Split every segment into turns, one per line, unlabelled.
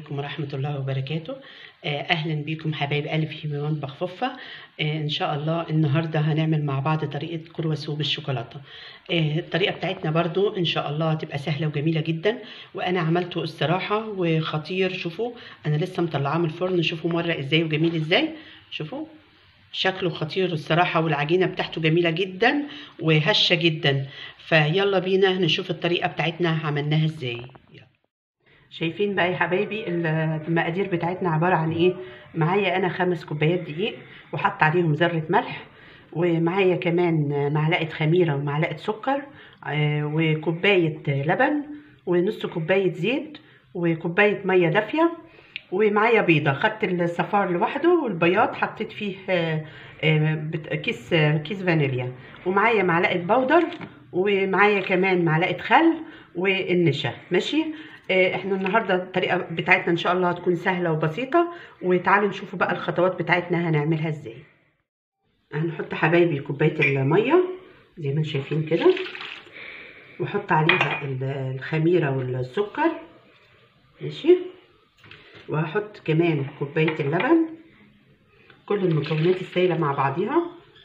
عليكم ورحمة الله وبركاته آه، أهلا بكم حبايب قلبي في مطبخ فوفا آه، إن شاء الله النهاردة هنعمل مع بعض طريقة كرواسون بالشوكولاتة آه، الطريقة بتاعتنا برضو إن شاء الله هتبقى سهلة وجميلة جدا وأنا عملته الصراحة وخطير شوفوا أنا لسه مطلعاه من الفرن شوفوا مرة إزاي وجميل إزاي شوفوا شكله خطير الصراحة والعجينة بتاعته جميلة جدا وهشة جدا فيلا بينا نشوف الطريقة بتاعتنا عملناها إزاي يلا. شايفين بقى يا حبايبي المقادير بتاعتنا عبارة عن ايه معايا انا خمس كوبايات دقيق وحط عليهم ذرة ملح ومعايا كمان معلقة خميرة ومعلقة سكر آه، وكوباية لبن ونص كوباية زيت وكوباية مية دافية ومعايا بيضة خدت الصفار لوحده والبياض حطيت فيه آه، آه، بت- كيس آه، كيس فانيليا ومعايا معلقة بودر ومعايا كمان معلقة خل والنشا ماشي آه، احنا النهارده الطريقه بتاعتنا ان شاء الله هتكون سهله وبسيطه وتعالوا نشوفوا بقى الخطوات بتاعتنا هنعملها ازاي هنحط حبايبي كوبايه الميه زي ما انتم شايفين كده واحط عليها ال- الخميره والسكر ماشي وهحط كمان كوبايه اللبن كل المكونات السائله مع بعضيها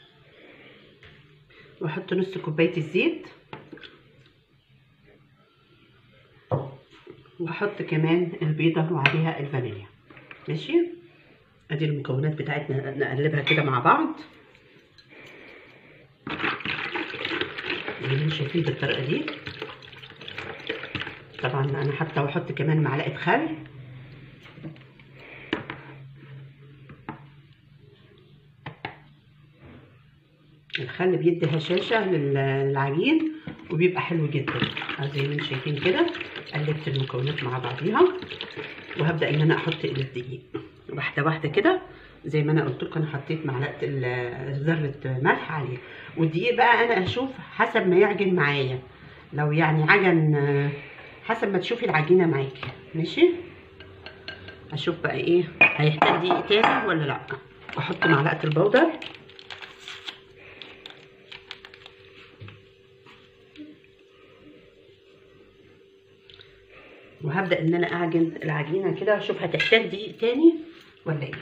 واحط نص كوبايه الزيت واحط كمان البيضه وعليها الفانيليا ماشي ادي المكونات بتاعتنا نقلبها كده مع بعض زي ما انتم شايفين بالطريقه دي طبعا انا حتى واحط كمان معلقه خل الخل بيدي هشاشه للعجين وبيبقى حلو جدا زي ما انتم شايفين كده قلبت المكونات مع بعضيها وهبدا ان انا احط الدقيق واحده واحده كده زي ما انا قلت لكم انا حطيت معلقه ال- ذره ملح عليه والدقيق بقى انا اشوف حسب ما يعجن معايا لو يعني عجن آه، حسب ما تشوفي العجينه معاكي ماشي اشوف بقى ايه هيحتاج دقيق تاني ولا لا واحط معلقه البودر وهبدا ان انا اعجن العجينه كده اشوف هتحتاج دقيق تاني ولا ايه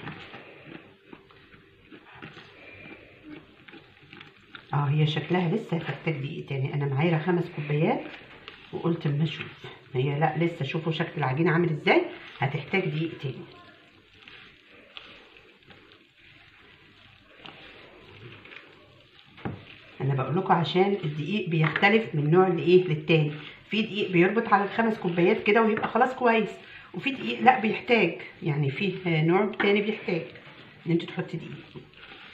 اه هي شكلها لسه هتحتاج دقيق تاني انا معايا خمس كوبايات وقلت اما اشوف هي لا لسه شوفوا شكل العجينه عامل ازاي هتحتاج دقيق تاني انا بقول لكم عشان الدقيق بيختلف من نوع لايه للتاني في دقيق بيربط على الخمس كوبايات كده ويبقى خلاص كويس وفي دقيق لا بيحتاج يعني في نوع تاني بيحتاج ان انت تحطي دقيق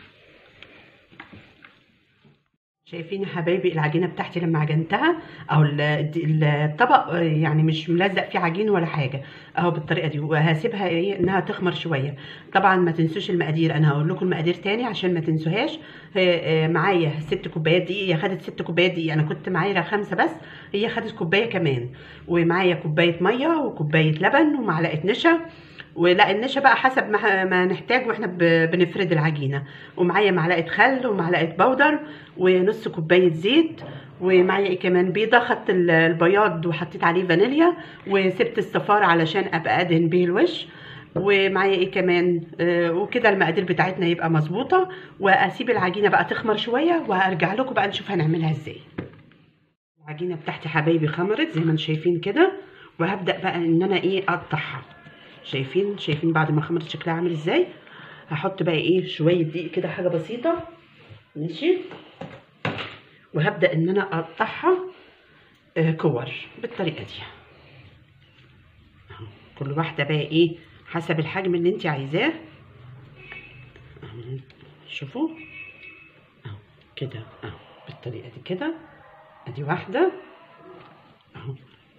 شايفين يا حبايبي العجينه بتاعتي لما عجنتها او ال- ال- الطبق يعني مش ملزق فيه عجين ولا حاجه اهو بالطريقه دي وهسيبها ايه انها تخمر شويه طبعا ما تنسوش المقادير انا هقول لكم المقادير تاني عشان ما تنسوهاش آه، آه، معايا ست كوبايات دقيق هي خدت ست كوبايات دقيق انا كنت معايا خمسه بس هي خدت كوبايه كمان ومعايا كوبايه ميه وكوبايه لبن ومعلقه نشا ولا النشا بقى حسب ما ما نحتاج واحنا ب- بنفرد العجينه ومعايا معلقه خل ومعلقه بودر ونص كوبايه زيت ومعايا ايه كمان بيضه خدت ال- البياض وحطيت عليه فانيليا وسبت الصفار علشان ابقى ادهن به الوش ومعايا ايه كمان آه وكده المقادير بتاعتنا يبقى مظبوطه واسيب العجينه بقى تخمر شويه وهرجع لكم بقى نشوف هنعملها ازاي العجينه بتاعتي حبايبي خمرت زي ما انتم شايفين كده وهبدا بقى ان انا ايه اقطعها شايفين شايفين بعد ما خمرت شكلها عامل ازاي هحط بقى ايه شويه دقيق كده حاجه بسيطه ماشي وهبدا ان انا اقطعها آه، كور بالطريقه دي أهو. كل واحده بقى ايه حسب الحجم اللي انت عايزاه أهو. شوفوا اهو كده اهو بالطريقه دي كده ادي واحده اهو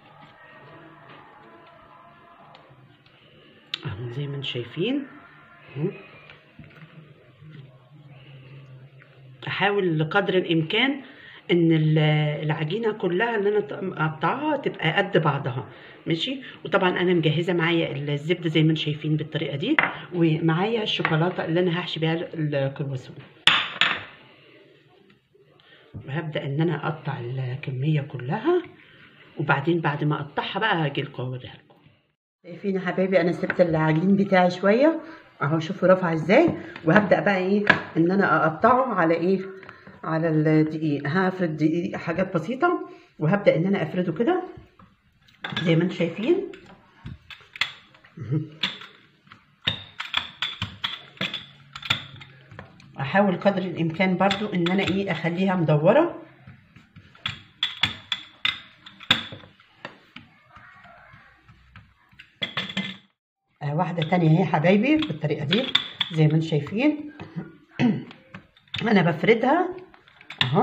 اهو زي ما انتم شايفين اهو. احاول قدر الامكان ان ال- العجينه كلها اللي انا مقطعاها تبقى قد بعضها ماشي وطبعا انا مجهزه معايا الزبده زي ما انتم شايفين بالطريقه دي ومعايا الشوكولاته اللي انا هحشي بيها الكرواسون وهبدا ان انا اقطع الكميه كلها وبعدين بعد ما اقطعها بقى هاجي لكم اوريها لكم شايفين يا حبايبي انا سبت العجين بتاعي شويه اهو شوفوا رافعه ازاي وهبدا بقى ايه ان انا اقطعه على ايه على الدقيق هفرد دقيق حاجات بسيطه وهبدا ان انا افرده كده زي ما انتم شايفين احاول قدر الامكان برضو ان انا ايه اخليها مدوره آه واحده تانية اهي حبايبي بالطريقه دي زي ما انتم شايفين انا بفردها اهو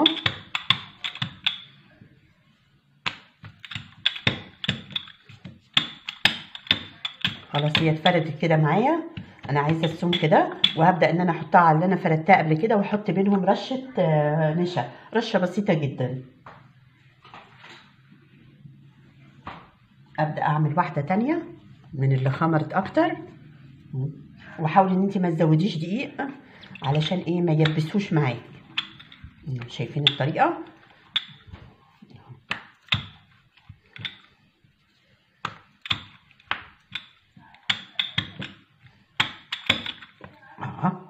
خلاص هي اتفردت كده معايا انا عايزه السمك ده وهبدا ان انا احطها على اللي انا فردتها قبل كده واحط بينهم رشه نشا رشه بسيطه جدا ابدا اعمل واحده تانية من اللي خمرت اكتر وحاولي ان انت ما تزوديش دقيق علشان ايه ما يلبسوش معاك شايفين الطريقه اه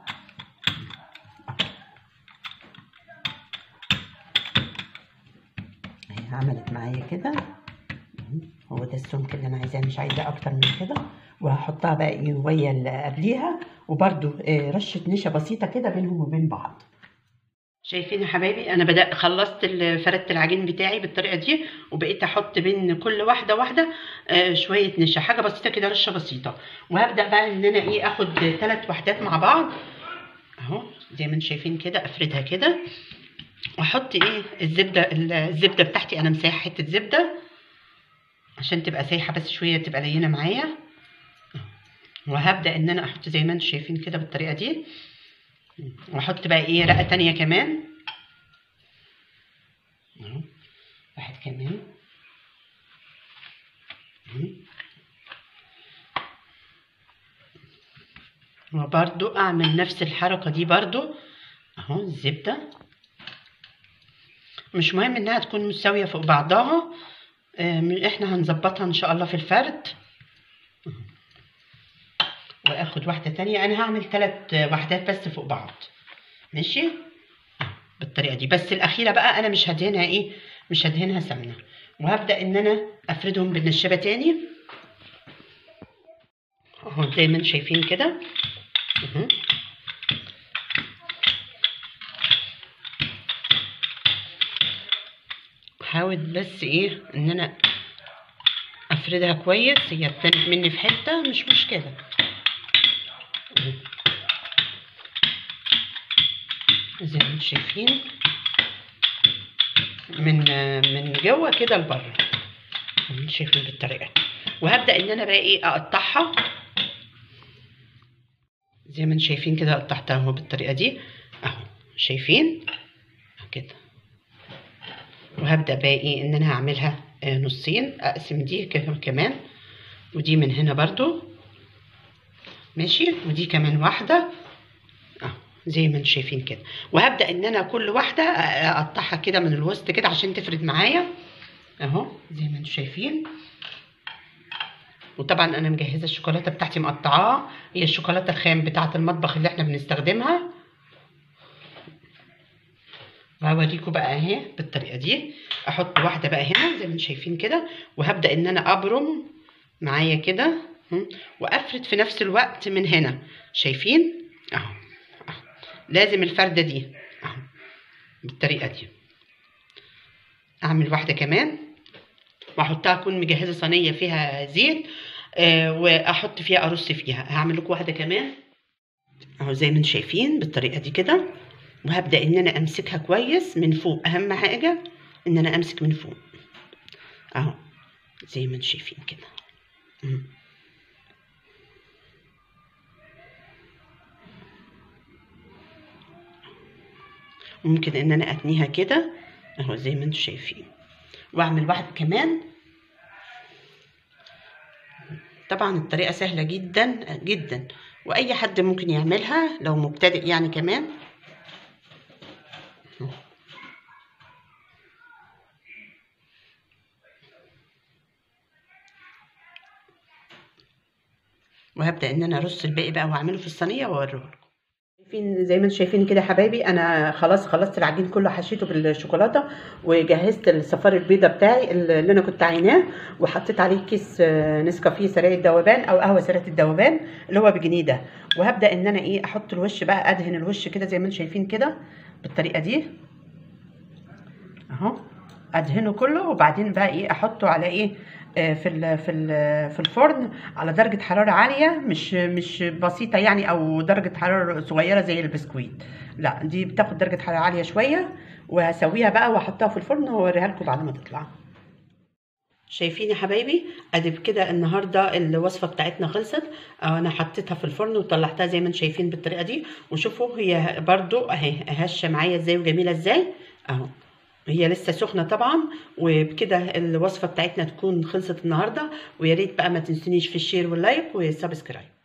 هي عملت معايا كده هو ده السمك اللي انا عايزاه مش عايزاه اكتر من كده وهحطها بقى ايه ويا اللي قبليها وبرده رشه نشا بسيطه كده بينهم وبين بعض شايفين يا حبايبي انا بدات خلصت فردت العجين بتاعي بالطريقه دي وبقيت احط بين كل واحده واحده آه شويه نشا حاجه بسيطه كده رشه بسيطه وهبدا بقى ان انا ايه اخد ثلاث وحدات مع بعض اهو زي ما انتم شايفين كده افردها كده واحط ايه الزبده الزبده بتاعتي انا مسيحه حته زبده عشان تبقى سايحه بس شويه تبقى لينه معايا وهبدا ان انا احط زي ما انتم شايفين كده بالطريقه دي واحط بقى ايه رقه تانية كمان اهو واحد كمان وبرضو اعمل نفس الحركة دي برضو اهو الزبدة مش مهم انها تكون مستوية فوق بعضها احنا هنظبطها ان شاء الله في الفرد واخد واحدة تانية انا هعمل ثلاث وحدات بس فوق بعض ماشي بالطريقة دي بس الاخيرة بقى انا مش هدهنها ايه مش هدهنها سمنة وهبدأ ان انا افردهم بالنشابة تاني اهو زي ما انتم شايفين كده حاول بس ايه ان انا افردها كويس هي اتنت مني في حته مش مشكله زي ما انتم شايفين من من جوه كده لبره انتم شايفين بالطريقه دي وهبدا ان انا بقى ايه اقطعها زي ما انتم شايفين كده قطعتها اهو بالطريقه دي اهو شايفين كده وهبدا بقى ايه ان انا هعملها نصين اقسم دي كمان ودي من هنا برضو ماشي ودي كمان واحده اهو زي ما انتم شايفين كده وهبدا ان انا كل واحده اقطعها كده من الوسط كده عشان تفرد معايا اهو زي ما انتم شايفين وطبعا انا مجهزه الشوكولاته بتاعتي مقطعاها هي الشوكولاته الخام بتاعه المطبخ اللي احنا بنستخدمها وهوريكم بقى اهي بالطريقه دي احط واحده بقى هنا زي ما انتم شايفين كده وهبدا ان انا ابرم معايا كده وافرد في نفس الوقت من هنا شايفين اهو لازم الفرده دي اهو بالطريقه دي اعمل واحده كمان واحطها اكون مجهزه صينيه فيها زيت آه واحط فيها ارص فيها هعمل لكم واحده كمان اهو زي ما انتم شايفين بالطريقه دي كده وهبدا ان انا امسكها كويس من فوق اهم حاجه ان انا امسك من فوق اهو زي ما انتم شايفين كده ممكن ان انا اتنيها كده اهو زي ما انتم شايفين واعمل واحد كمان طبعا الطريقه سهله جدا جدا واي حد ممكن يعملها لو مبتدئ يعني كمان وهبدا ان انا ارص الباقي بقى واعمله في الصينيه واوريه لكم شايفين زي ما انتم شايفين كده يا حبايبي انا خلاص خلصت العجين كله حشيته بالشوكولاته وجهزت الصفار البيضه بتاعي اللي انا كنت عيناه وحطيت عليه كيس آه، نسكافيه سريع الذوبان او قهوه سريعه الذوبان اللي هو بجنيه ده وهبدا ان انا ايه احط الوش بقى ادهن الوش كده زي ما انتم شايفين كده بالطريقه دي اهو ادهنه كله وبعدين بقى ايه احطه على ايه آه، في ال في ال في الفرن على درجه حراره عاليه مش مش بسيطه يعني او درجه حراره صغيره زي البسكويت لا دي بتاخد درجه حراره عاليه شويه وهسويها بقى واحطها في الفرن واوريها لكم بعد ما تطلع شايفين يا حبايبي ادي بكده النهارده الوصفه بتاعتنا خلصت آه، انا حطيتها في الفرن وطلعتها زي ما انتم شايفين بالطريقه دي وشوفوا هي برضو اهي هشه معايا ازاي وجميله ازاي اهو هي لسه سخنه طبعا وبكده الوصفه بتاعتنا تكون خلصت النهارده ويا ريت بقى ما تنسونيش في الشير واللايك والسبسكرايب